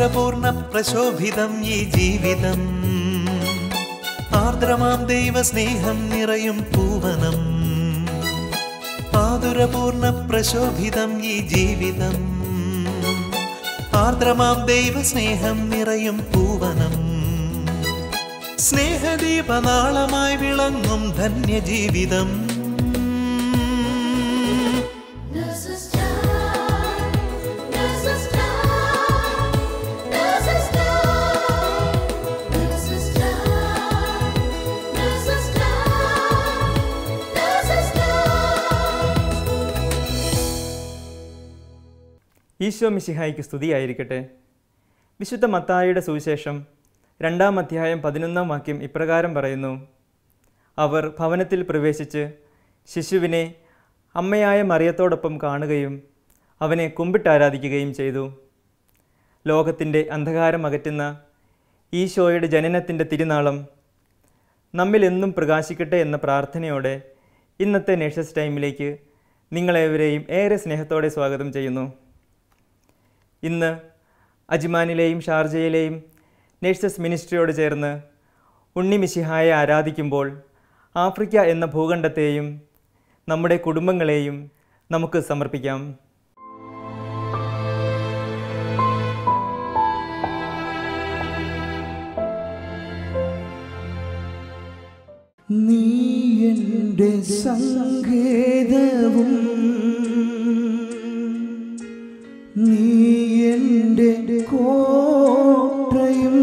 മാധുരപൂർണ പ്രശോഭിതം ഈ ജീവിതം ആർദ്രമാം ദൈവസ്നേഹം നിറയും പൂവനം മാധുരപൂർണ പ്രശോഭിതം ഈ ജീവിതം ആർദ്രമാം ദൈവസ്നേഹം നിറയും പൂവനം സ്നേഹദീപനാളമായി വിളങ്ങും ധന്യജീവിതം There's a star, there's a star, there's a star, there's a star, there's a star, there's a star. Isho മിശിഹായിക്ക് സ്തുതിയായിരിക്കട്ടെ വിശുദ്ധ മത്തായിയുടെ സുവിശേഷം രണ്ടാം അധ്യായം പതിനൊന്നാം വാക്യം ഇപ്രകാരം പറയുന്നു അവർ ഭവനത്തിൽ പ്രവേശിച്ച് ശിശുവിനെ അമ്മയായ മറിയത്തോടൊപ്പം കാണുകയും അവനെ കുമ്പിട്ടാരാധിക്കുകയും ചെയ്തു ലോകത്തിൻ്റെ അന്ധകാരം അകറ്റുന്ന ഈശോയുടെ ജനനത്തിൻ്റെ തിരുനാളം നമ്മിൽ എന്നും പ്രകാശിക്കട്ടെ എന്ന പ്രാർത്ഥനയോടെ ഇന്നത്തെ നേഴ്സസ് ടൈമിലേക്ക് നിങ്ങളേവരെയും ഏറെ സ്നേഹത്തോടെ സ്വാഗതം ചെയ്യുന്നു ഇന്ന് അജ്മാനിലെയും ഷാർജയിലെയും നേഴ്സസ് മിനിസ്ട്രിയോട് ചേർന്ന് ഉണ്ണി മിശിഹായെ ആരാധിക്കുമ്പോൾ ആഫ്രിക്ക എന്ന ഭൂഖണ്ഡത്തെയും നമ്മുടെ കുടുംബങ്ങളെയും നമുക്ക് സമർപ്പിക്കാം നീ എൻ്റെ സങ്കേതവും നീ എൻ്റെ കോട്ടയും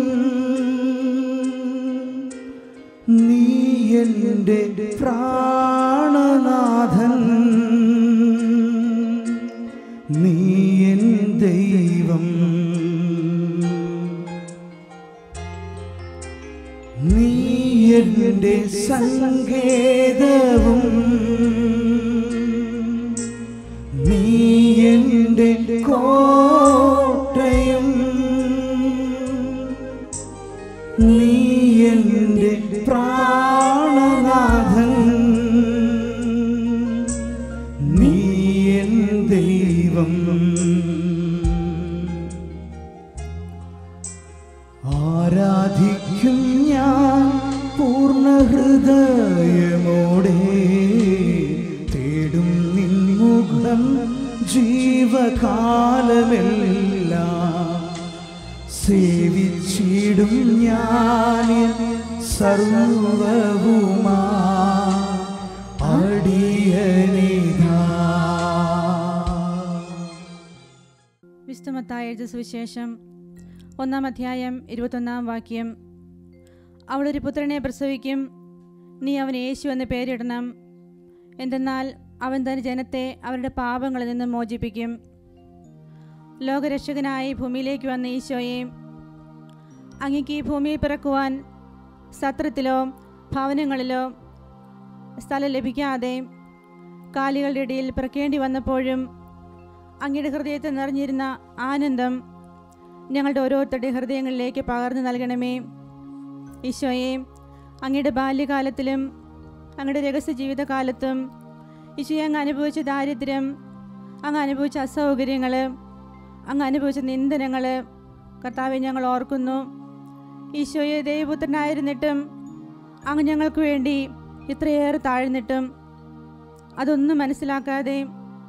നീ എൻ്റെ പ്രാണനാഥൻ നീ എൻ ദൈവം നീ എൻ്റെ സങ്കേതവും നീ എൻ്റെ കോട്ടയും നീ എൻ്റെ പ്രാണനാഥൻ നീ എൻ ദൈവം ആരാധിക്കും ഞാൻ പൂർണ്ണ ഹൃദയമോടെ തേടും നിൻമുഖം ജീവകാലമെല്ലാം സേവിച്ചിടും ഞാൻ സർവവുമാ അടിയനിതാ വിശുദ്ധമത്തായ എഴുതിയ സുവിശേഷം ഒന്നാം അധ്യായം ഇരുപത്തൊന്നാം വാക്യം അവളൊരു പുത്രനെ പ്രസവിക്കും നീ അവന് യേശു എന്ന് പേരിടണം എന്തെന്നാൽ അവൻ തന്റെ ജനത്തെ അവരുടെ പാപങ്ങളിൽ നിന്ന് മോചിപ്പിക്കും ലോകരക്ഷകനായി ഭൂമിയിലേക്ക് വന്ന ഈശോയെ അങ്ങക്ക് ഈ ഭൂമിയിൽ പിറക്കുവാൻ സത്രത്തിലോ ഭവനങ്ങളിലോ സ്ഥലം ലഭിക്കാതെ കാലികളുടെ ഇടയിൽ പിറക്കേണ്ടി വന്നപ്പോഴും അങ്ങയുടെ ഹൃദയത്തിൽ നിറഞ്ഞിരുന്ന ആനന്ദം ഞങ്ങളുടെ ഓരോരുത്തരുടെ ഹൃദയങ്ങളിലേക്ക് പകർന്നു നൽകണമേ ഈശോയെ അങ്ങയുടെ ബാല്യകാലത്തിലും അങ്ങയുടെ രഹസ്യ ജീവിതകാലത്തും ഈശോയെ അങ്ങ് അനുഭവിച്ച ദാരിദ്ര്യം അങ്ങ് അനുഭവിച്ച അസൗകര്യങ്ങൾ അങ്ങ് അനുഭവിച്ച നിന്ദനങ്ങൾ കർത്താവെ ഞങ്ങൾ ഓർക്കുന്നു ഈശോയെ ദൈവപുത്രനായിരുന്നിട്ടും അങ്ങ് ഞങ്ങൾക്ക് വേണ്ടി ഇത്രയേറെ താഴ്ന്നിട്ടും അതൊന്നും മനസ്സിലാക്കാതെ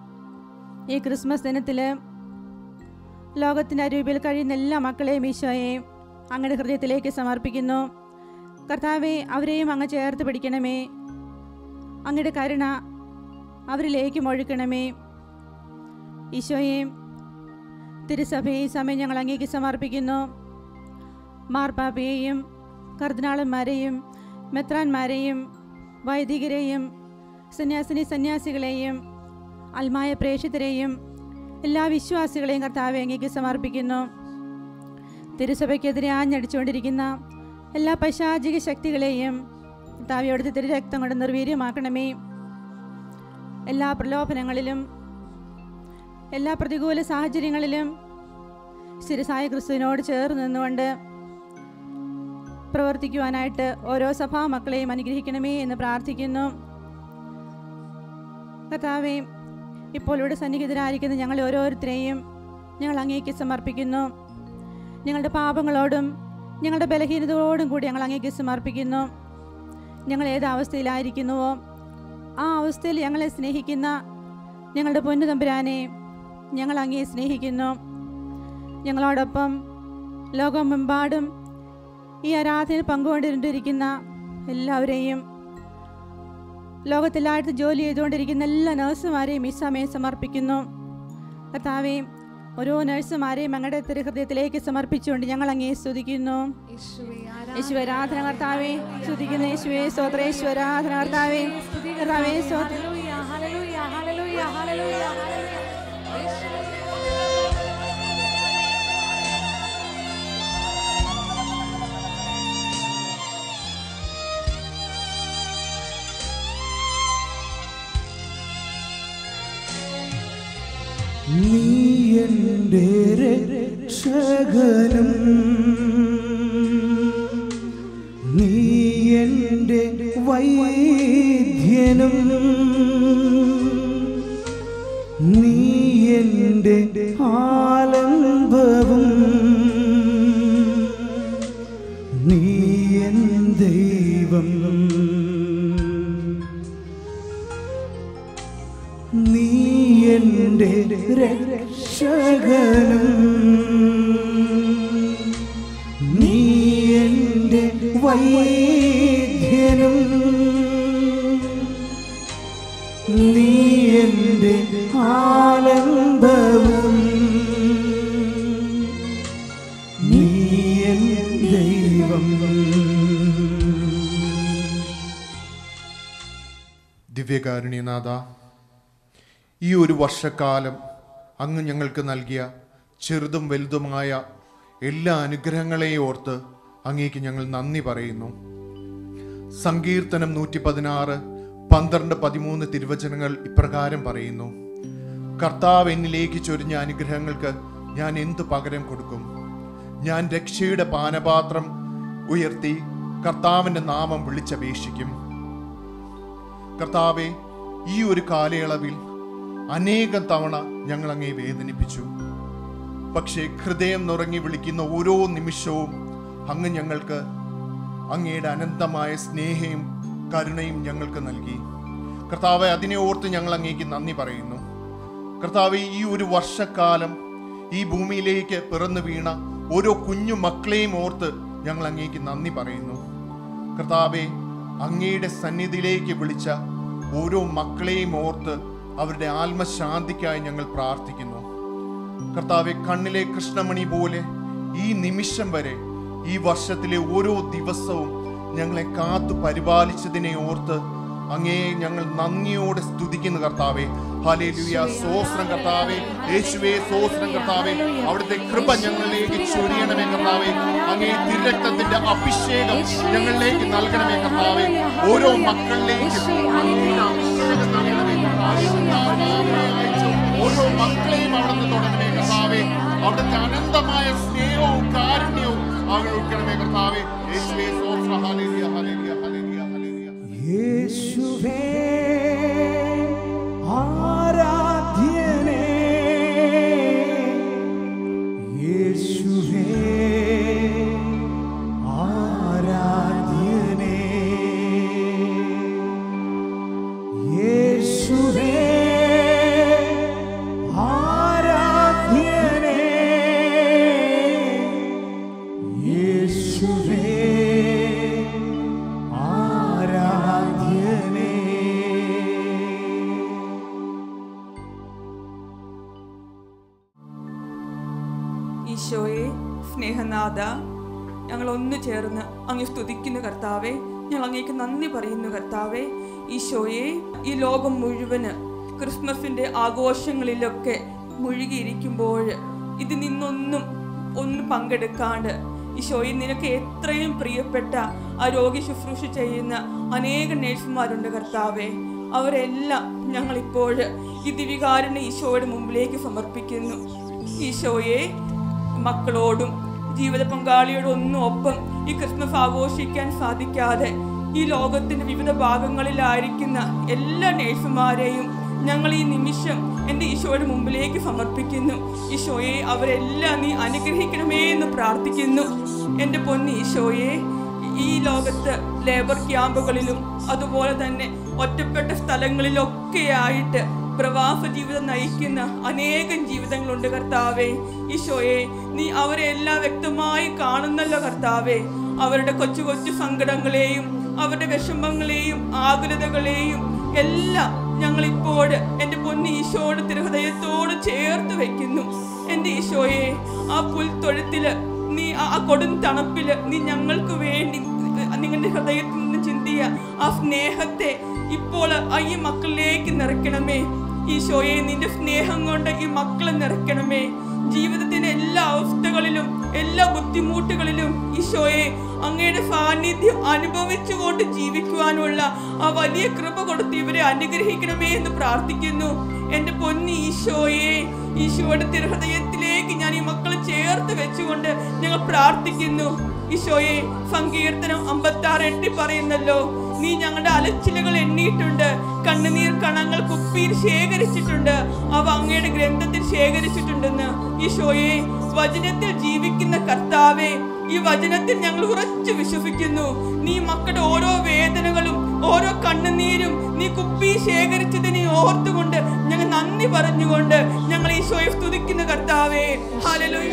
ഈ ക്രിസ്മസ് ദിനത്തിൽ ലോകത്തിൻ്റെ അരൂപിൽ കഴിയുന്ന എല്ലാ മക്കളെയും ഈശോയെ അങ്ങയുടെ ഹൃദയത്തിലേക്ക് സമർപ്പിക്കുന്നു കർത്താവെ അവരെയും അങ്ങ് ചേർത്ത് പിടിക്കണമേ അങ്ങയുടെ കരുണ അവരിലേക്ക് ഒഴുക്കണമേ ഈശോയെ തിരുസഭയെ ഈ സമയം ഞങ്ങൾ അങ്ങേക്ക് സമർപ്പിക്കുന്നു മാർപ്പാപ്പയെയും കർദിനാളന്മാരെയും മെത്രാന്മാരെയും വൈദികരെയും സന്യാസിനി സന്യാസികളെയും അൽമായ പ്രേക്ഷിതരെയും എല്ലാ വിശ്വാസികളെയും കർത്താവെ അങ്ങേക്ക് സമർപ്പിക്കുന്നു തിരുസഭയ്ക്കെതിരെ ആഞ്ഞടിച്ചുകൊണ്ടിരിക്കുന്ന എല്ലാ പൈശാചിക ശക്തികളെയും കർത്താവെ അവിടുത്തെ തിരുരക്തം കൊണ്ട് നിർവീര്യമാക്കണമേ എല്ലാ പ്രലോഭനങ്ങളിലും എല്ലാ പ്രതികൂല സാഹചര്യങ്ങളിലും ശിരസായ ക്രിസ്തുവിനോട് ചേർന്ന് നിന്നുകൊണ്ട് പ്രവർത്തിക്കുവാനായിട്ട് ഓരോ സഭാ മക്കളെയും അനുഗ്രഹിക്കണമേ എന്ന് പ്രാർത്ഥിക്കുന്നു കർത്താവെ ഇപ്പോൾ ഇവിടെ സന്നിഹിതരായിരിക്കുന്ന ഞങ്ങൾ ഓരോരുത്തരെയും ഞങ്ങൾ അങ്ങേക്ക് സമർപ്പിക്കുന്നു ഞങ്ങളുടെ പാപങ്ങളോടും ഞങ്ങളുടെ ബലഹീനതയോടും കൂടി ഞങ്ങൾ അങ്ങേക്ക് സമർപ്പിക്കുന്നു ഞങ്ങൾ ഏത് അവസ്ഥയിലായിരിക്കുന്നുവോ ആ അവസ്ഥയിൽ ഞങ്ങളെ സ്നേഹിക്കുന്ന ഞങ്ങളുടെ പൊന്നു തമ്പുരാനെ ഞങ്ങൾ അങ്ങേ സ്നേഹിക്കുന്നു ഞങ്ങളോടൊപ്പം ലോകമെമ്പാടും ഈ ആരാധനയിൽ പങ്കുകൊണ്ടിരിക്കുന്ന എല്ലാവരെയും ലോകത്തെല്ലായിടത്തും ജോലി ചെയ്തുകൊണ്ടിരിക്കുന്ന എല്ലാ നഴ്സുമാരെയും ഈ സമയം സമർപ്പിക്കുന്നു കർത്താവെ ഓരോ നഴ്സുമാരെയും ഞങ്ങളുടെ തിരുഹൃദയത്തിലേക്ക് സമർപ്പിച്ചുകൊണ്ട് ഞങ്ങൾ അങ്ങേ സ്തുതിക്കുന്നു യേശുവരാധന കർത്താവെ സ്തുതിക്കുന്നു യേശുവേ സ്തോത്രേശ്വരാധന കർത്താവെ കർത്താവേ സ്തോത്ര നീ എൻ്റെ രക്ഷകനും നീ എൻ്റെ വൈദ്യനും നീ എൻ്റെ ആലംബവും നീ എൻ ദൈവം നീ എൻ്റെ രക്ഷകനും നീ എൻ്റെ വൈദ്യനും നീ എൻ്റെ ആലംബവും നീ എൻ ദൈവം ദിവ്യകാരുണ്യനാഥ ഈ ഒരു വർഷക്കാലം അങ്ങ് ഞങ്ങൾക്ക് നൽകിയ ചെറുതും വലുതുമായ എല്ലാ അനുഗ്രഹങ്ങളെയും ഓർത്ത് അങ്ങേക്ക് ഞങ്ങൾ നന്ദി പറയുന്നു സങ്കീർത്തനം നൂറ്റി പതിനാറ് പന്ത്രണ്ട് പതിമൂന്ന് തിരുവചനങ്ങൾ ഇപ്രകാരം പറയുന്നു കർത്താവ് എന്നിലേക്ക് ചൊരിഞ്ഞ അനുഗ്രഹങ്ങൾക്ക് ഞാൻ എന്തു പകരം കൊടുക്കും ഞാൻ രക്ഷയുടെ പാനപാത്രം ഉയർത്തി കർത്താവിൻ്റെ നാമം വിളിച്ചപേക്ഷിക്കും കർത്താവെ ഈ ഒരു കാലയളവിൽ അനേകം തവണ ഞങ്ങൾ അങ്ങേ വേദനിപ്പിച്ചു പക്ഷേ ഹൃദയം നുറങ്ങി വിളിക്കുന്ന ഓരോ നിമിഷവും അങ്ങ് ഞങ്ങൾക്ക് അങ്ങയുടെ അനന്തമായ സ്നേഹയും കരുണയും ഞങ്ങൾക്ക് നൽകി കർത്താവെ അതിനെ ഓർത്ത് ഞങ്ങൾ അങ്ങേക്ക് നന്ദി പറയുന്നു കർത്താവെ ഈ ഒരു വർഷക്കാലം ഈ ഭൂമിയിലേക്ക് പിറന്നു വീണ ഓരോ കുഞ്ഞു മക്കളെയും ഓർത്ത് ഞങ്ങൾ അങ്ങേക്ക് നന്ദി പറയുന്നു കർത്താവെ അങ്ങയുടെ സന്നിധിയിലേക്ക് വിളിച്ച ഓരോ മക്കളെയും ഓർത്ത് അവരുടെ ആത്മശാന്തിക്കായി ഞങ്ങൾ പ്രാർത്ഥിക്കുന്നു കർത്താവെ കണ്ണിലെ കൃഷ്ണമണി പോലെ ഈ നിമിഷം വരെ ഈ വർഷത്തിലെ ഓരോ ദിവസവും ഞങ്ങളെ കാത്തു പരിപാലിച്ചതിനെ ഓർത്ത് അങ്ങേ ഞങ്ങൾ നന്ദിയോടെ സ്തുതിക്കുന്നു കർത്താവെ ഹലേലുയ സോസ്രം കർത്താവെ യേശുവേ സോസ്രം കർത്താവെ അവിടുത്തെ കൃപ ഞങ്ങളിലേക്ക് ചൊരിയണമേ കർത്താവെ അങ്ങേ തിരക്തത്തിന്റെ അഭിഷേകം ഞങ്ങളിലേക്ക് നൽകണമേ കർത്താവെ ഓരോ മക്കളിലേക്കും അങ്ങയുടെ അഭിഷേകം നൽകണമേ കർത്താവേ. കർത്താവേ, അയച്ചു. ഓരോ മക്കളെയും അവിടുന്ന് തുടങ്ങണമേ കർത്താവെ അവിടുത്തെ അനന്തമായ സ്നേഹവും കാരുണ്യവും അവർ ഉൾക്കണമേ കർത്താവെ യേശുവേ സോസ്ര ഹലേലിയ ഹലേലിയ ഹലേലിയ ഹലേലിയ യേശുവേ ആരാധ്യനേ യേശുവേ ആരാധ്യനേ യേശുവേ ആരാധ്യനേ യേശുവേ ആരാധ്യനേ ഈശോയെ സ്നേഹനാഥ ഞങ്ങൾ ഒന്ന് ചേർന്ന് അങ്ങ് സ്തുതിക്കുന്നു കർത്താവെ ഞങ്ങൾ അങ്ങേക്ക് നന്ദി പറയുന്നു കർത്താവെ ഈശോയെ ഈ ലോകം മുഴുവന് ക്രിസ്മസിന്റെ ആഘോഷങ്ങളിലൊക്കെ മുഴുകിയിരിക്കുമ്പോൾ ഇത് നിന്നൊന്നും ഒന്നും പങ്കെടുക്കാണ്ട് ഈശോയെ നിനക്ക് എത്രയും പ്രിയപ്പെട്ട ആ രോഗി ശുശ്രൂഷ ചെയ്യുന്ന അനേകം നേഴ്സുമാരുണ്ട് കർത്താവെ അവരെല്ലാം ഞങ്ങളിപ്പോൾ ഈ ദിവികാരനെ ഈശോയുടെ മുമ്പിലേക്ക് സമർപ്പിക്കുന്നു ഈശോയെ മക്കളോടും ജീവിത പങ്കാളിയോടും ഒന്നും ഒപ്പം ഈ ക്രിസ്മസ് ആഘോഷിക്കാൻ സാധിക്കാതെ ഈ ലോകത്തിന്റെ വിവിധ ഭാഗങ്ങളിലായിരിക്കുന്ന എല്ലാ നേഴ്സുമാരെയും ഞങ്ങൾ ഈ നിമിഷം എൻ്റെ ഈശോയുടെ മുമ്പിലേക്ക് സമർപ്പിക്കുന്നു ഈശോയെ അവരെല്ലാം നീ അനുഗ്രഹിക്കണമേ എന്ന് പ്രാർത്ഥിക്കുന്നു എൻ്റെ പൊന്ന് ഈശോയെ ഈ ലോകത്ത് ലേബർ ക്യാമ്പുകളിലും അതുപോലെ തന്നെ ഒറ്റപ്പെട്ട സ്ഥലങ്ങളിലൊക്കെയായിട്ട് പ്രവാസ ജീവിതം നയിക്കുന്ന അനേകം ജീവിതങ്ങളുണ്ട് കർത്താവേ ഈശോയെ നീ അവരെ എല്ലാം വ്യക്തമായി കാണുന്നല്ലോ കർത്താവേ അവരുടെ കൊച്ചു കൊച്ചു സങ്കടങ്ങളെയും അവരുടെ വിഷമങ്ങളെയും ആകുലതകളെയും എല്ലാം ഞങ്ങൾ ഇപ്പോൾ എൻ്റെ പൊന്ന് ഈശോയുടെ തിരുഹൃദയത്തോട് ചേർത്ത് വെക്കുന്നു എൻ്റെ ഈശോയെ ആ പുൽത്തൊഴുത്തില് നീ ആ ആ കൊടും തണുപ്പില് നീ ഞങ്ങൾക്ക് വേണ്ടി നിങ്ങളുടെ ഹൃദയത്തിൽ നിന്ന് ചിന്തിയ ആ സ്നേഹത്തെ ഇപ്പോൾ ആ ഈ മക്കളിലേക്ക് നിറയ്ക്കണമേ ഈശോയെ നിന്റെ സ്നേഹം കൊണ്ട് ഈ മക്കളെ നിറയ്ക്കണമേ ജീവിതത്തിന്റെ എല്ലാ അവസ്ഥകളിലും എല്ലാ ബുദ്ധിമുട്ടുകളിലും ഈശോയെ അങ്ങയുടെ സാന്നിധ്യം അനുഭവിച്ചുകൊണ്ട് ജീവിക്കുവാനുള്ള ആ വലിയ കൃപ കൊടുത്ത് ഇവരെ അനുഗ്രഹിക്കണമേ എന്ന് പ്രാർത്ഥിക്കുന്നു എൻ്റെ പൊന്നി ഈശോയെ ഈശോയുടെ തിരുഹൃദയത്തിലേക്ക് ഞാൻ ഈ മക്കളെ ചേർത്ത് വെച്ചുകൊണ്ട് ഞങ്ങൾ പ്രാർത്ഥിക്കുന്നു ഈശോയെ സങ്കീർത്തനം അമ്പത്തി ആറ് എട്ടി പറയുന്നല്ലോ നീ ഞങ്ങളുടെ അലച്ചിലുകൾ എണ്ണിയിട്ടുണ്ട് കണ്ണുനീർ കണങ്ങൾ കുപ്പിയിൽ ശേഖരിച്ചിട്ടുണ്ട് അവ അങ്ങയുടെ ഗ്രന്ഥത്തിൽ ശേഖരിച്ചിട്ടുണ്ടെന്ന് ഈശോയെ വചനത്തിൽ ജീവിക്കുന്ന കർത്താവെ ഈ വചനത്തിൽ ഞങ്ങൾ ഉറച്ചു വിശ്വസിക്കുന്നു നീ മക്കളുടെ ഓരോ വേദനകളും ഓരോ കണ്ണുനീരും നീ കുപ്പി ശേഖരിച്ചത് നീ ഓർത്തുകൊണ്ട് ഞങ്ങൾ നന്ദി പറഞ്ഞുകൊണ്ട് ഞങ്ങൾ ഈശോയെ സ്തുതിക്കുന്ന കർത്താവേ ഹല്ലേലൂയ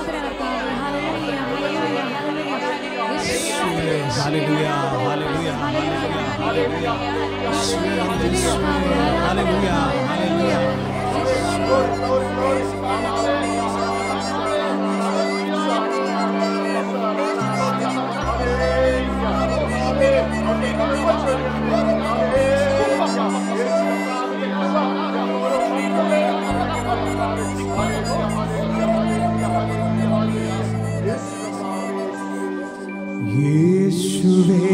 യേശുവേ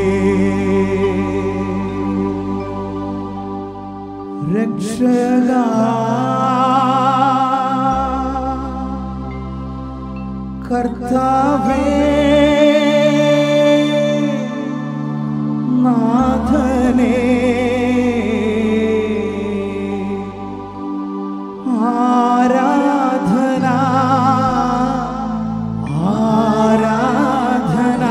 രക്ഷക കർത്താവേ നാഥനേ ആരാധന ആരാധന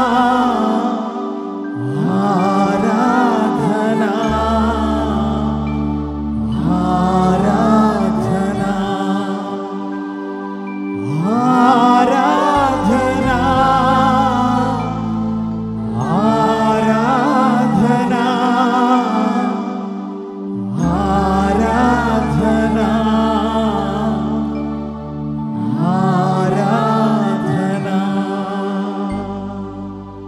ആരാധന ആരാധന ആരാധന ആരാധന ആരാധന ആരാധന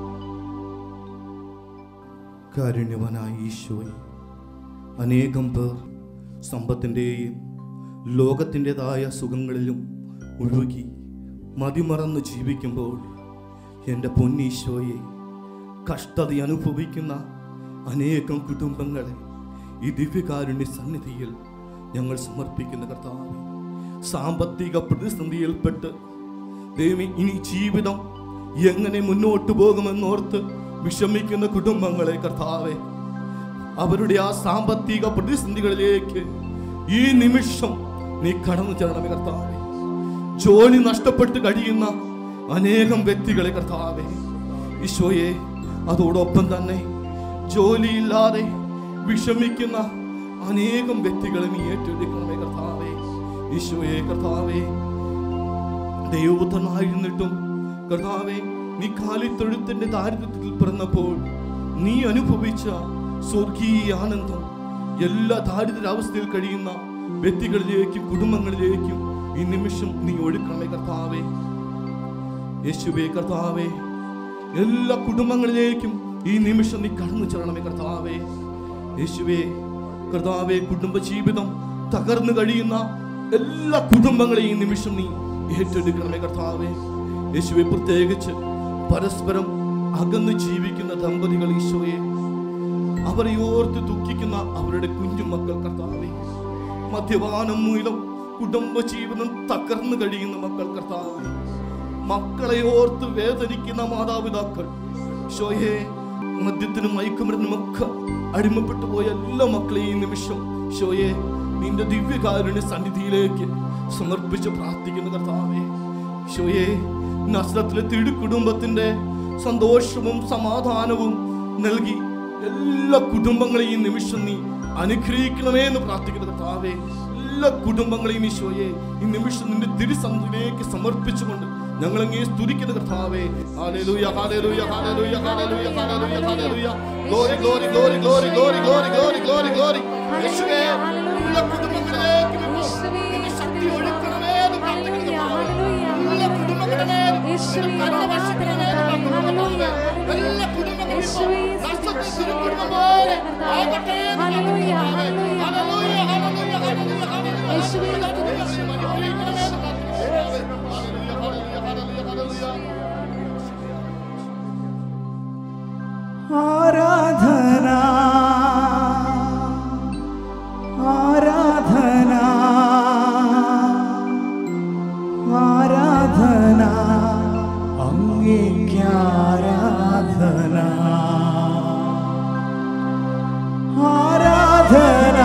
കാരുണ്യവനായ ഈശോയെ അനേകം പേർ സമ്പത്തിൻ്റെയും ലോകത്തിൻ്റെതായ സുഖങ്ങളിലും ഒഴുകി മതിമറന്ന് ജീവിക്കുമ്പോൾ എൻ്റെ പൊന്നീശോയെ കഷ്ടത അനുഭവിക്കുന്ന അനേകം കുടുംബങ്ങളെ ഈ ദിവ്യകാരുണ്യ സന്നിധിയിൽ ഞങ്ങൾ സമർപ്പിക്കുന്ന കർത്താവെ സാമ്പത്തിക പ്രതിസന്ധിയിൽപ്പെട്ട് ദൈവമേ ഇനി ജീവിതം എങ്ങനെ മുന്നോട്ട് പോകുമെന്നോർത്ത് വിഷമിക്കുന്ന കുടുംബങ്ങളെ കർത്താവെ അവരുടെ ആ സാമ്പത്തിക പ്രതിസന്ധികളിലേക്ക് ഈ നിമിഷം നീ കടന്നു ചെല്ലണമേ കർത്താവെ ജോലി നഷ്ടപ്പെട്ട് കഴിയുന്ന അനേകം വ്യക്തികളെ കർത്താവെ ഈശോയെ അതോടൊപ്പം തന്നെ ജോലിയില്ലാതെ വിഷമിക്കുന്ന അനേകം വ്യക്തികളെ നീ ഏറ്റെടുക്കണമേ കർത്താവെ ഈശോയെ കർത്താവെ ദൈവപുത്രനായിരുന്നിട്ടും കർത്താവെ നീ കാലിത്തൊഴുത്തിന്റെ ദാരിദ്ര്യത്തിൽ പിറന്നപ്പോൾ നീ അനുഭവിച്ച സ്വർഗീയ ആനന്ദം എല്ലാ ദാരിദ്ര്യാവസ്ഥയിൽ കഴിയുന്ന വ്യക്തികളിലേക്കും കുടുംബങ്ങളിലേക്കും ഈ നിമിഷം നീ ഒഴുക്കണമേ കർത്താവേ യേശുവേ കർത്താവേ എല്ലാ കുടുംബങ്ങളിലേക്കും ഈ നിമിഷം നീ കടന്നു ചെല്ലണമേ കർത്താവേ യേശുവേ കർത്താവേ കുടുംബ ജീവിതം തകർന്നു കഴിയുന്ന എല്ലാ കുടുംബങ്ങളെയും ഈ നിമിഷം നീ ഏറ്റെടുക്കണമേ കർത്താവേ യേശുവെ പ്രത്യേകിച്ച് പരസ്പരം അകന്ന് ജീവിക്കുന്ന ദമ്പതികൾ ഈശോയെ അവരെ ഓർത്ത് ദുഃഖിക്കുന്ന അവരുടെ കുഞ്ഞുമക്കൾ കർത്താവേ മദ്യപാനം മൂലം കുടുംബ ജീവിതം തകർന്നു കഴിയുന്ന മക്കൾ കർത്താവേ മക്കളെ ഓർത്ത് വേദനിക്കുന്ന മാതാപിതാക്കൾ ഷോയെ മദ്യത്തിനും മയക്കുമരുന്നിനും ഒക്കെ അടിമപ്പെട്ടു പോയ എല്ലാ മക്കളെയും ഈ നിമിഷം ഈശോയെ നിന്റെ ദിവ്യകാരുണ്യ സന്നിധിയിലേക്ക് സമർപ്പിച്ച് പ്രാർത്ഥിക്കുന്ന കർത്താവേ ഈശോയെ നസ്രത്തിലെ തിരു കുടുംബത്തിന്റെ സന്തോഷവും സമാധാനവും നൽകി എല്ലാ കുടുംബങ്ങളെയും ഈ നിമിഷം നീ അനുഗ്രഹിക്കണമേ എന്ന് പ്രാർത്ഥിക്കുന്ന കർത്താവേ എല്ലാ കുടുംബങ്ങളെയും ഈശോയെ ഈ നിമിഷം നിന്റെ തിരുസന്നിധിയിലേക്ക് സമർപ്പിച്ചുകൊണ്ട് ഞങ്ങൾ അങ്ങേ സ്തുതിക്കുന്ന കർത്താവേ ഹല്ലേലൂയ ഹല്ലേലൂയ ഹല്ലേലൂയ ഹല്ലേലൂയ ഹല്ലേലൂയ ഹല്ലേലൂയ glory glory glory glory glory glory glory glory glory യേശുവേ എല്ലാ കുടുംബങ്ങളിലേക്കും ഇപ്പോൾ നിന്റെ ശക്തി ഒഴുക്കണമേ എന്ന് പ്രാർത്ഥിക്കുന്നു കർത്താവേ. എല്ലാ കുടുംബങ്ങളിലേക്കും നിന്റെ കരുണ വർഷിക്കണമേ എന്ന് പ്രാർത്ഥിക്കുന്നു കർത്താവേ. എല്ലാ കുടുംബങ്ങളും ഇപ്പോൾ നഷ്ടത്തെ തിരുക്കുടുംബം പോലെ ആകട്ടെ എന്ന് പ്രാർത്ഥിക്കുന്നു കർത്താവേ. ഹല്ലേലൂയ ഹല്ലേലൂയ ഹല്ലേലൂയ ഹല്ലേലൂയ ഹല്ലേലൂയ അനുഗ്രഹിക്കണമേ എന്ന് പ്രാർത്ഥിക്കുന്നു കർത്താവേ. ഹല്ലേലൂയ ഹല്ലേലൂയ ഹല്ലേലൂയ ഹല്ലേലൂയ ആരാധന ആരാധന ആരാധന അങ്ങേക്ക് ആരാധന ആരാധന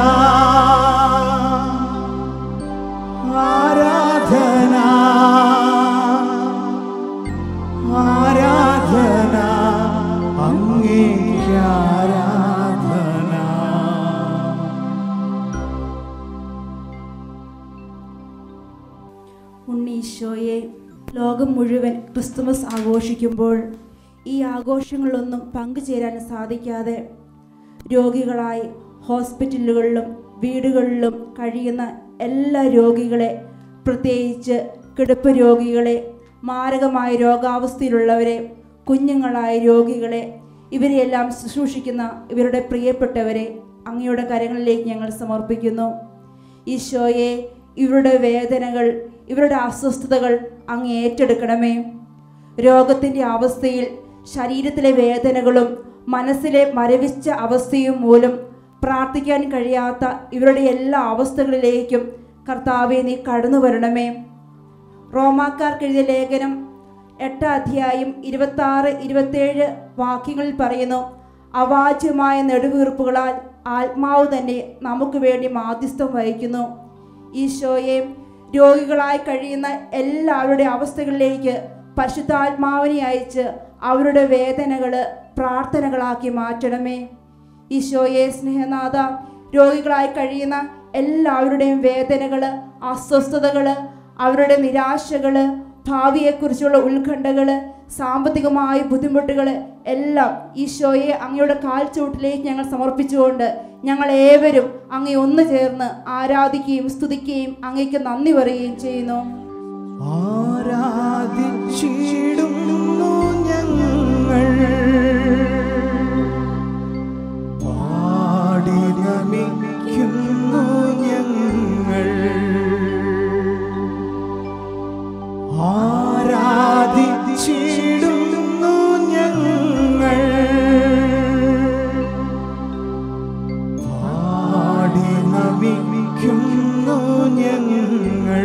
ആരാധന ആരാധന അങ്ങേക്ക് ആരാധന ഉണ്ണീശോയെ ലോകം മുഴുവൻ ക്രിസ്തുമസ് ആഘോഷിക്കുമ്പോൾ ഈ ആഘോഷങ്ങളിലൊന്നും പങ്കുചേരാൻ സാധിക്കാതെ രോഗികളായി ഹോസ്പിറ്റലുകളിലും വീടുകളിലും കഴിയുന്ന എല്ലാ രോഗികളെ പ്രത്യേകിച്ച് കിടപ്പ് രോഗികളെ മാരകമായ രോഗാവസ്ഥയിലുള്ളവരെ കുഞ്ഞുങ്ങളായ രോഗികളെ ഇവരെയെല്ലാം ശുശ്രൂഷിക്കുന്ന ഇവരുടെ പ്രിയപ്പെട്ടവരെ അങ്ങയുടെ കരങ്ങളിലേക്ക് ഞങ്ങൾ സമർപ്പിക്കുന്നു ഈശോയെ ഇവരുടെ വേദനകൾ ഇവരുടെ അസ്വസ്ഥതകൾ അങ്ങ് ഏറ്റെടുക്കണമേ രോഗത്തിൻ്റെ അവസ്ഥയിൽ ശരീരത്തിലെ വേദനകളും മനസ്സിലെ മരവിച്ച അവസ്ഥയും മൂലം പ്രാർത്ഥിക്കാൻ കഴിയാത്ത ഇവരുടെ എല്ലാ അവസ്ഥകളിലേക്കും കർത്താവെ നീ കടന്നു വരണമേ റോമാക്കാർക്ക് എഴുതിയ ലേഖനം എട്ടാം അധ്യായം ഇരുപത്തി ആറ് ഇരുപത്തേഴ് വാക്യങ്ങളിൽ പറയുന്നു അവാച്യമായ നെടുവീർപ്പുകളാൽ ആത്മാവ് തന്നെ നമുക്ക് വേണ്ടി മാധ്യസ്ഥം വഹിക്കുന്നു ഈശോയെ രോഗികളായി കഴിയുന്ന എല്ലാവരുടെ അവസ്ഥകളിലേക്ക് പരിശുദ്ധാത്മാവിനെ അയച്ച് അവരുടെ വേദനകൾ പ്രാർത്ഥനകളാക്കി മാറ്റണമേ ഈശോയെ സ്നേഹനാഥ രോഗികളായി കഴിയുന്ന എല്ലാവരുടെയും വേദനകൾ അസ്വസ്ഥതകൾ അവരുടെ നിരാശകൾ ഭാവിയെക്കുറിച്ചുള്ള ഉത്കണ്ഠകൾ സാമ്പത്തികമായ ബുദ്ധിമുട്ടുകൾ എല്ലാം ഈശോയെ അങ്ങയുടെ കാൽച്ചൂട്ടിലേക്ക് ഞങ്ങൾ സമർപ്പിച്ചുകൊണ്ട് ഞങ്ങൾ ഏവരും അങ്ങേ ഒന്ന് ചേർന്ന് ആരാധിക്കുകയും സ്തുതിക്കുകയും അങ്ങേക്ക് നന്ദി പറയുകയും ചെയ്യുന്നു ആരാധിച്ചിടുന്നു ഞങ്ങൾ പാടി നമിക്കുന്നു ഞങ്ങൾ ആരാധിച്ചിടുന്നു ഞങ്ങൾ പാടി നമിക്കുന്നു ഞങ്ങൾ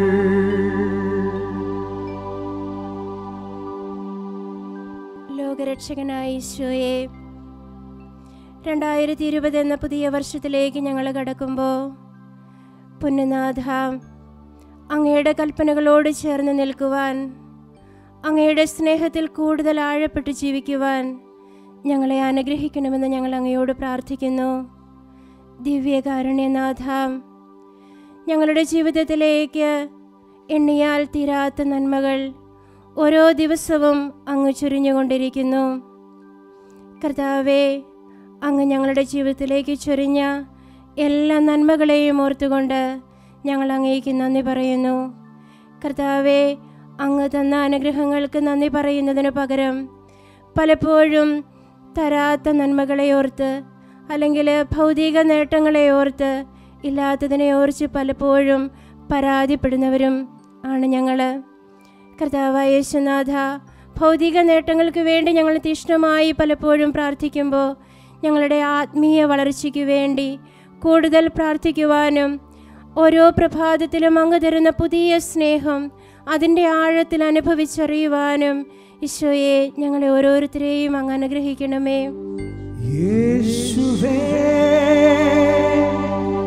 ലോകരക്ഷകനായ ഈശോയെ രണ്ടായിരത്തി ഇരുപത് എന്ന പുതിയ വർഷത്തിലേക്ക് ഞങ്ങൾ കടക്കുമ്പോൾ പുന്നനാഥ അങ്ങയുടെ കൽപ്പനകളോട് ചേർന്ന് നിൽക്കുവാൻ അങ്ങയുടെ സ്നേഹത്തിൽ കൂടുതൽ ആഴപ്പെട്ട് ജീവിക്കുവാൻ ഞങ്ങളെ അനുഗ്രഹിക്കണമെന്ന് ഞങ്ങൾ അങ്ങയോട് പ്രാർത്ഥിക്കുന്നു ദിവ്യകാരുണ്യനാഥ ഞങ്ങളുടെ ജീവിതത്തിലേക്ക് എണ്ണിയാൽ തീരാത്ത നന്മകൾ ഓരോ ദിവസവും അങ്ങ് ചൊരിഞ്ഞുകൊണ്ടിരിക്കുന്നു കർത്താവെ അങ്ങ് ഞങ്ങളുടെ ജീവിതത്തിലേക്ക് ചൊരിഞ്ഞ എല്ലാ നന്മകളെയും ഓർത്തുകൊണ്ട് ഞങ്ങൾ അങ്ങേക്ക് നന്ദി പറയുന്നു കർത്താവെ അങ്ങ് തന്ന അനുഗ്രഹങ്ങൾക്ക് നന്ദി പറയുന്നതിന് പകരം പലപ്പോഴും തരാത്ത നന്മകളെ ഓർത്ത് അല്ലെങ്കിൽ ഭൗതിക നേട്ടങ്ങളെ ഓർത്ത് ഇല്ലാത്തതിനെ ഓർച്ച് പലപ്പോഴും പരാതിപ്പെടുന്നവരും ആണ് ഞങ്ങൾ കർത്താവായ യേശുനാഥ ഭൗതിക നേട്ടങ്ങൾക്ക് വേണ്ടി ഞങ്ങൾ തീഷ്ണമായി പലപ്പോഴും പ്രാർത്ഥിക്കുമ്പോൾ ഞങ്ങളുടെ ആത്മീയ വളർച്ചയ്ക്ക് വേണ്ടി കൂടുതൽ പ്രാർത്ഥിക്കുവാനും ഓരോ പ്രഭാതത്തിലും അങ്ങ് തരുന്ന പുതിയ സ്നേഹം അതിൻ്റെ ആഴത്തിൽ അനുഭവിച്ചറിയുവാനും ഈശോയെ ഞങ്ങളെ ഓരോരുത്തരെയും അങ്ങ് അനുഗ്രഹിക്കണമേ യേശുവേ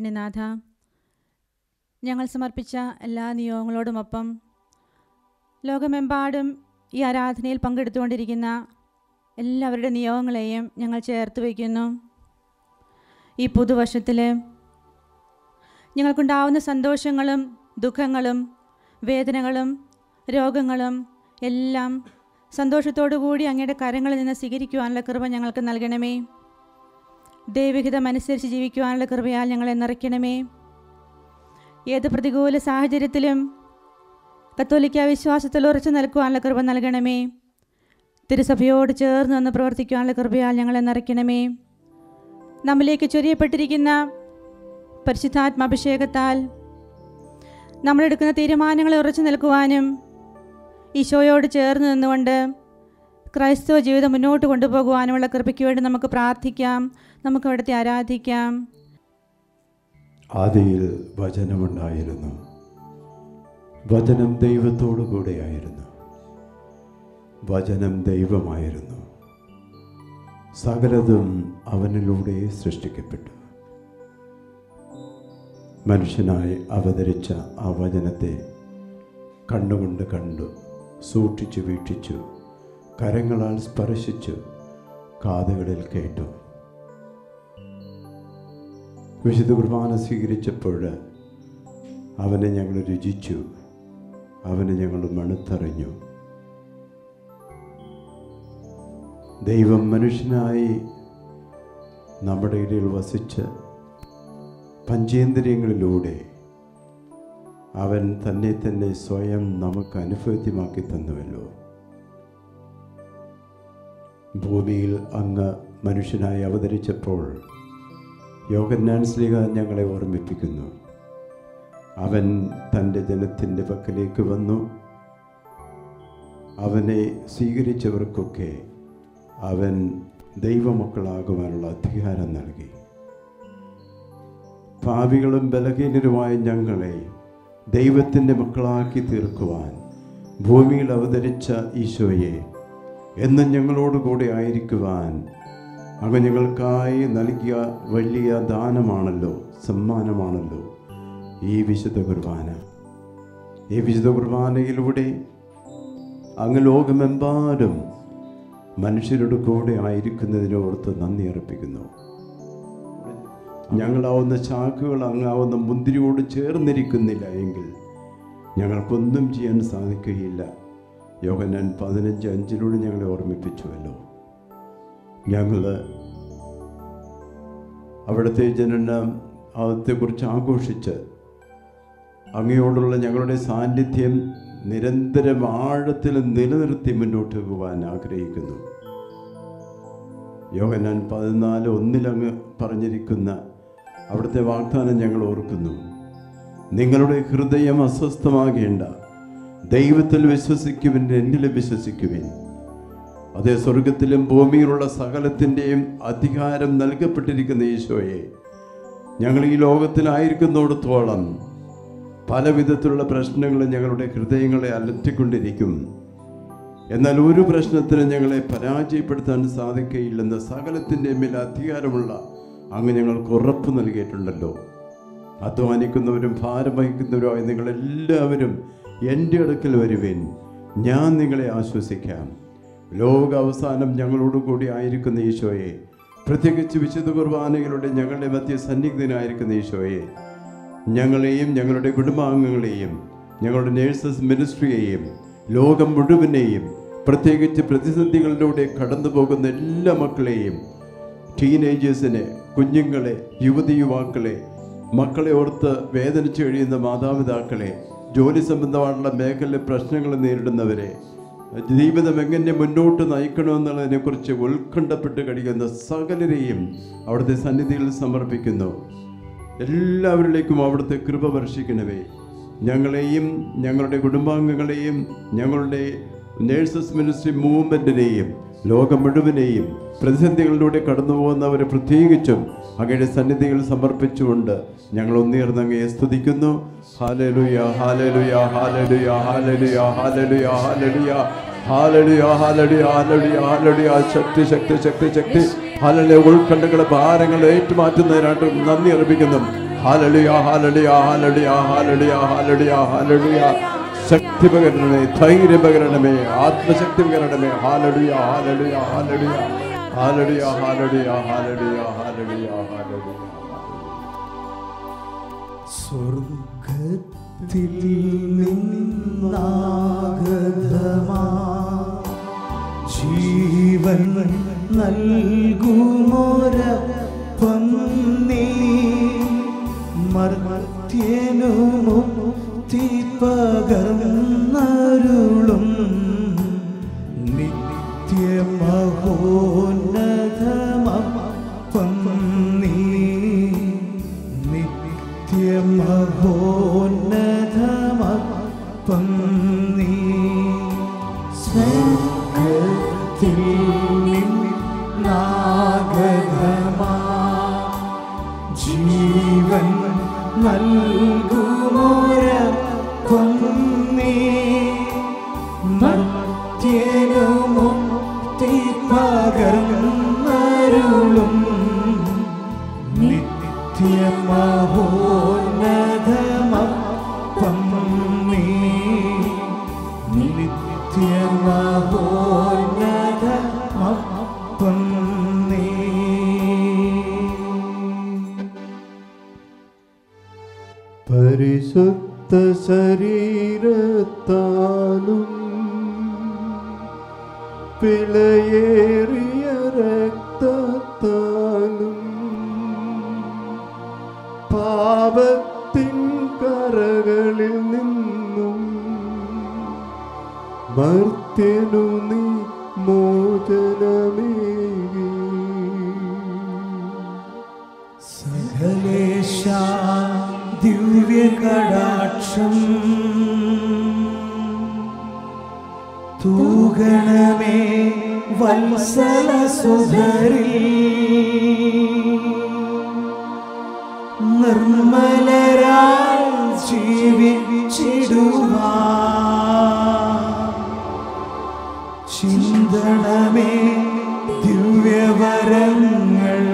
കാരുണ്യനാഥ ഞങ്ങൾ സമർപ്പിച്ച എല്ലാ നിയോഗങ്ങളോടുമൊപ്പം ലോകമെമ്പാടും ഈ ആരാധനയിൽ പങ്കെടുത്തുകൊണ്ടിരിക്കുന്ന എല്ലാവരുടെ നിയോഗങ്ങളെയും ഞങ്ങൾ ചേർത്ത് വയ്ക്കുന്നു ഈ പുതുവർഷത്തിൽ ഞങ്ങൾക്കുണ്ടാവുന്ന സന്തോഷങ്ങളും ദുഃഖങ്ങളും വേദനകളും രോഗങ്ങളും എല്ലാം സന്തോഷത്തോടു കൂടി അങ്ങയുടെ കരങ്ങളിൽ നിന്ന് സ്വീകരിക്കുവാനുള്ള കൃപ ഞങ്ങൾക്ക് നൽകണമേ ദൈവഹിതമനുസരിച്ച് ജീവിക്കുവാനുള്ള കൃപയാൽ ഞങ്ങളെ നിറയ്ക്കണമേ ഏത് പ്രതികൂല സാഹചര്യത്തിലും കത്തോലിക്ക വിശ്വാസത്തിൽ ഉറച്ചു നിൽക്കുവാനുള്ള കൃപ നൽകണമേ തിരുസഭയോട് ചേർന്ന് നിന്ന് പ്രവർത്തിക്കുവാനുള്ള കൃപയാൽ ഞങ്ങളെ നിറയ്ക്കണമേ നമ്മിലേക്ക് ചൊരിയപ്പെട്ടിരിക്കുന്ന പരിശുദ്ധാത്മാഭിഷേകത്താൽ നമ്മളെടുക്കുന്ന തീരുമാനങ്ങളെ ഉറച്ചു നിൽക്കുവാനും ഈശോയോട് ചേർന്ന് നിന്നുകൊണ്ട് ക്രൈസ്തവ ജീവിതം മുന്നോട്ട് കൊണ്ടുപോകുവാനുമുള്ള കൃപയ്ക്ക് വേണ്ടി നമുക്ക് പ്രാർത്ഥിക്കാം നമുക്ക് അവിടുത്തെ ആരാധിക്കാം ആദിയിൽ വചനമുണ്ടായിരുന്നു വചനം ദൈവത്തോടു കൂടെയായിരുന്നു വചനം ദൈവമായിരുന്നു സകലതും അവനിലൂടെ സൃഷ്ടിക്കപ്പെട്ടു മനുഷ്യനായി അവതരിച്ച ആ വചനത്തെ കണ്ണുകൊണ്ട് കണ്ടു സൂക്ഷിച്ചു വീക്ഷിച്ചു കരങ്ങളാൽ സ്പർശിച്ചു കാതുകളിൽ കേട്ടു വിശുദ്ധ കുർബാന സ്വീകരിച്ചപ്പോൾ അവനെ ഞങ്ങൾ രുചിച്ചു അവനെ ഞങ്ങൾ മണത്തറിഞ്ഞു ദൈവം മനുഷ്യനായി നമ്മുടെ ഇടയിൽ വസിച്ച് പഞ്ചേന്ദ്രിയങ്ങളിലൂടെ അവൻ തന്നെ തന്നെ സ്വയം നമുക്ക് അനുഭവത്യമാക്കി തന്നുവല്ലോ ഭൂമിയിൽ അങ്ങ് മനുഷ്യനായി അവതരിച്ചപ്പോൾ യോഗന്നാൻ സ്ലിഹ ഞങ്ങളെ ഓർമ്മിപ്പിക്കുന്നു അവൻ തൻ്റെ ജനത്തിൻ്റെ പക്കലേക്ക് വന്നു അവനെ സ്വീകരിച്ചവർക്കൊക്കെ അവൻ ദൈവമക്കളാകുവാനുള്ള അധികാരം നൽകി പാപികളും ബലഹീനരുമായ ഞങ്ങളെ ദൈവത്തിൻ്റെ മക്കളാക്കി തീർക്കുവാൻ ഭൂമിയിൽ അവതരിച്ച ഈശോയെ എന്നും ഞങ്ങളോട് കൂടെ ആയിരിക്കുവാൻ അങ്ങ് ഞങ്ങൾക്കായി നൽകിയ വലിയ ദാനമാണല്ലോ സമ്മാനമാണല്ലോ ഈ വിശുദ്ധ കുർബാന ഈ വിശുദ്ധ കുർബാനയിലൂടെ അങ്ങ് ലോകമെമ്പാടും മനുഷ്യരുടെ കൂടെ ആയിരിക്കുന്നതിനോർത്ത് നന്ദി അർപ്പിക്കുന്നു ഞങ്ങളാവുന്ന ചാക്കുകൾ അങ്ങാവുന്ന മുന്തിരിയോട് ചേർന്നിരിക്കുന്നില്ല എങ്കിൽ ഞങ്ങൾക്കൊന്നും ചെയ്യാൻ സാധിക്കുകയില്ല യോഹന്നാൻ പതിനഞ്ച് അഞ്ചിലൂടെ ഞങ്ങളെ ഓർമ്മിപ്പിച്ചുവല്ലോ ഞങ്ങൾ അവിടുത്തെ ജനന അതത്തെക്കുറിച്ച് ആഘോഷിച്ച് അങ്ങയോടുള്ള ഞങ്ങളുടെ സാന്നിധ്യം നിരന്തരം ആഴത്തിൽ നിലനിർത്തി മുന്നോട്ട് പോകാൻ ആഗ്രഹിക്കുന്നു യോഹനാൻ പതിനാല് ഒന്നിലങ്ങ് പറഞ്ഞിരിക്കുന്ന അവിടുത്തെ വാഗ്ദാനം ഞങ്ങൾ ഓർക്കുന്നു നിങ്ങളുടെ ഹൃദയം അസ്വസ്ഥമാകേണ്ട ദൈവത്തിൽ വിശ്വസിക്കുവിൻ എന്നിൽ വിശ്വസിക്കുവിൻ അതേ സ്വർഗത്തിലും ഭൂമിയിലുള്ള സകലത്തിൻ്റെയും അധികാരം നൽകപ്പെട്ടിരിക്കുന്ന ഈശോയെ ഞങ്ങൾ ഈ ലോകത്തിലായിരിക്കുന്നിടത്തോളം പല വിധത്തിലുള്ള പ്രശ്നങ്ങൾ ഞങ്ങളുടെ ഹൃദയങ്ങളെ അലറ്റിക്കൊണ്ടിരിക്കും എന്നാൽ ഒരു പ്രശ്നത്തിന് ഞങ്ങളെ പരാജയപ്പെടുത്താൻ സാധിക്കുകയില്ലെന്ന് സകലത്തിൻ്റെ മേൽ അധികാരമുള്ള അങ്ങ് ഞങ്ങൾക്ക് ഉറപ്പ് നൽകിയിട്ടുണ്ടല്ലോ അധ്വാനിക്കുന്നവരും ഭാരം വഹിക്കുന്നവരുമായ നിങ്ങളെല്ലാവരും എൻ്റെ അടുക്കൽ വരുവേൻ ഞാൻ നിങ്ങളെ ആശ്വസിക്കാം ലോക അവസാനം ഞങ്ങളോട് കൂടി ആയിരിക്കുന്ന ഈശോയെ പ്രത്യേകിച്ച് വിശുദ്ധ കുർബാനകളുടെ ഞങ്ങളുടെ മധ്യ സന്നിഗ്ധനായിരിക്കുന്ന ഈശോയെ ഞങ്ങളെയും ഞങ്ങളുടെ കുടുംബാംഗങ്ങളെയും ഞങ്ങളുടെ നേഴ്സസ് മിനിസ്ട്രിയെയും ലോകം മുഴുവനെയും പ്രത്യേകിച്ച് പ്രതിസന്ധികളിലൂടെ കടന്നു പോകുന്ന എല്ലാ മക്കളെയും ടീനേജേഴ്സിനെ കുഞ്ഞുങ്ങളെ യുവതി യുവാക്കളെ മക്കളെ ഓർത്ത് വേദനിച്ച് കഴിയുന്ന മാതാപിതാക്കളെ ജോലി സംബന്ധമായുള്ള മേഖലയിലെ പ്രശ്നങ്ങൾ നേരിടുന്നവരെ ജീവിതം എങ്ങനെ മുന്നോട്ട് നയിക്കണമെന്നുള്ളതിനെക്കുറിച്ച് ഉത്കണ്ഠപ്പെട്ട് കഴിയുന്ന സകലരെയും അവിടുത്തെ സന്നിധിയിൽ സമർപ്പിക്കുന്നു എല്ലാവരിലേക്കും അവിടുത്തെ കൃപ വർഷിക്കണമേ ഞങ്ങളെയും ഞങ്ങളുടെ കുടുംബാംഗങ്ങളെയും ഞങ്ങളുടെ നേഴ്സസ് മിനിസ്ട്രി മൂവ്മെൻറ്റിനെയും ലോകം മുഴുവനെയും പ്രതിസന്ധികളിലൂടെ കടന്നു പോകുന്നവരെ പ്രത്യേകിച്ചും അങ്ങയുടെ സന്നിധികൾ സമർപ്പിച്ചുകൊണ്ട് ഞങ്ങൾ ഒന്നേർന്ന് അങ്ങയെ സ്തുതിക്കുന്നു ഹാലലുയ ഹാലലുയ ഹാലലുയ ഹാലലുയ ഹാലലുയ ഹാലലുയ ഹാലലുയ ഹാലലുയ ഹാലലുയ ഹാലലുയ ശക്തി ശക്തി ശക്തി ശക്തി ഹാലലിയ ഉൾക്കണ്ടുകളെ ഭാരങ്ങൾ ഏറ്റുമാറ്റുന്നതിനായിട്ട് നന്ദി അർപ്പിക്കുന്നു ഹാലലിയ ഹാലലിയ ഹാലലിയ ഹാലലിയ ഹാലലിയ ഹാലലിയ ശക്തി പകരണമേ ധൈര്യം പകരണമേ ആത്മശക്തി പകരണമേ ഹാലലിയ ഹാലലിയ ഹാലലിയ ഹാലലിയ ഹാലലിയ ഹാലലിയ ഹാലലിയ ഹാലലിയ സ്വർഗത്തിൽ നിന്നാഗതമാ ജീവൻ നൽകുമോരപ്പം നീ മർത്യനു മുക്തി പകർന്നരുളും നിത്യമഹോന്നതമപ്പം നീ നിത്യമഹോന്നതമപ്പം നീ സ്വർഗത്തിൽ നിന്നാഗതമാ ജീവൻ നൽകുമോരപ്പം നീ മർത്യനു മുക്തി പകർന്നരുളും നിത്യമഹോന്നതമപ്പം നീ നിത്യമഹോന്നതമപ്പം നീ പരിശുദ്ധ ശരീരത്താലും പിളയേറിയ രക്തത്താലും പാപത്തിൻ കറകളിൽ നിന്നും മർത്യനു നീ മോചനമേകി സകലേശ ദിവ്യകടാക്ഷം തൂഗണമേ വത്സല സുധരി നിർമ്മലരാൽ ജീവിച്ചിടുവാ ചിന്തണമേ ദിവ്യവരങ്ങൾ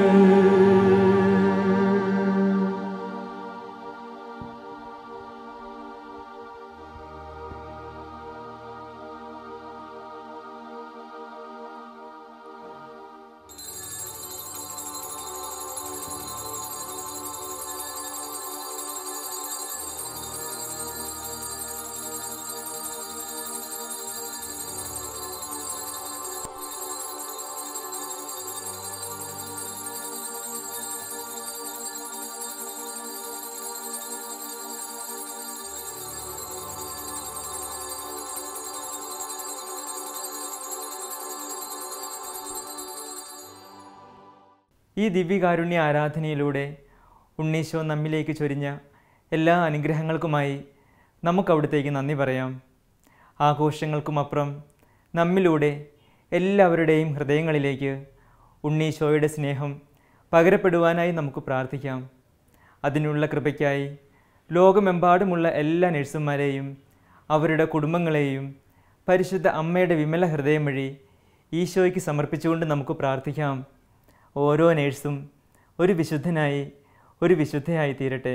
ഈ ദിവ്യകാരുണ്യ ആരാധനയിലൂടെ ഉണ്ണീശോ നമ്മിലേക്ക് ചൊരിഞ്ഞ എല്ലാ അനുഗ്രഹങ്ങൾക്കുമായി നമുക്ക് അവിടത്തേക്ക് നന്ദി പറയാം ആഘോഷങ്ങൾക്കുമപ്പുറം നമ്മിലൂടെ എല്ലാവരുടെയും ഹൃദയങ്ങളിലേക്ക് ഉണ്ണീശോയുടെ സ്നേഹം പകരപ്പെടുവാനായി നമുക്ക് പ്രാർത്ഥിക്കാം അതിനുള്ള കൃപയ്ക്കായി ലോകമെമ്പാടുമുള്ള എല്ലാ നഴ്സുമാരെയും അവരുടെ കുടുംബങ്ങളെയും പരിശുദ്ധ അമ്മയുടെ വിമല ഹൃദയം വഴി ഈശോയ്ക്ക് സമർപ്പിച്ചുകൊണ്ട് നമുക്ക് പ്രാർത്ഥിക്കാം ഓരോ നേഴ്സും ഒരു വിശുദ്ധനായി ഒരു വിശുദ്ധയായി തീരട്ടെ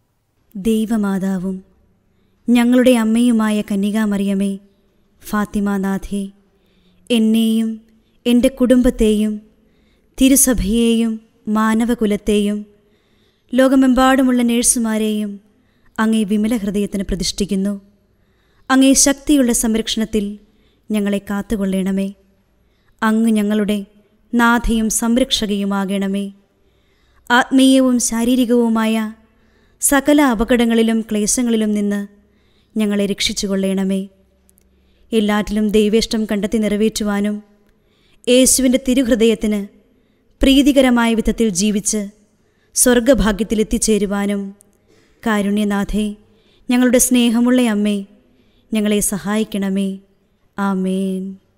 ദൈവമാതാവും ഞങ്ങളുടെ അമ്മയുമായ കന്യകാമറിയമേ ഫാത്തിമാനാഥേ എന്നെയും എൻ്റെ കുടുംബത്തെയും തിരുസഭയെയും മാനവകുലത്തെയും ലോകമെമ്പാടുമുള്ള നേഴ്സുമാരെയും അങ്ങേ വിമല ഹൃദയത്തിന് പ്രതിഷ്ഠിക്കുന്നു അങ്ങേ ശക്തിയുള്ള സംരക്ഷണത്തിൽ ഞങ്ങളെ കാത്തുകൊള്ളണമേ അങ്ങ് ഞങ്ങളുടെ നാഥയും സംരക്ഷകയുമാകണമേ ആത്മീയവും ശാരീരികവുമായ സകല അപകടങ്ങളിലും ക്ലേശങ്ങളിലും നിന്ന് ഞങ്ങളെ രക്ഷിച്ചുകൊള്ളണമേ എല്ലാറ്റിലും ദൈവേഷ്ടം കണ്ടെത്തി നിറവേറ്റുവാനും യേശുവിൻ്റെ തിരുഹൃദയത്തിന് പ്രീതികരമായ വിധത്തിൽ ജീവിച്ച് സ്വർഗഭാഗ്യത്തിൽ എത്തിച്ചേരുവാനും കാരുണ്യനാഥേ ഞങ്ങളുടെ സ്നേഹമുള്ള അമ്മേ ഞങ്ങളെ സഹായിക്കണമേ ആമേൻ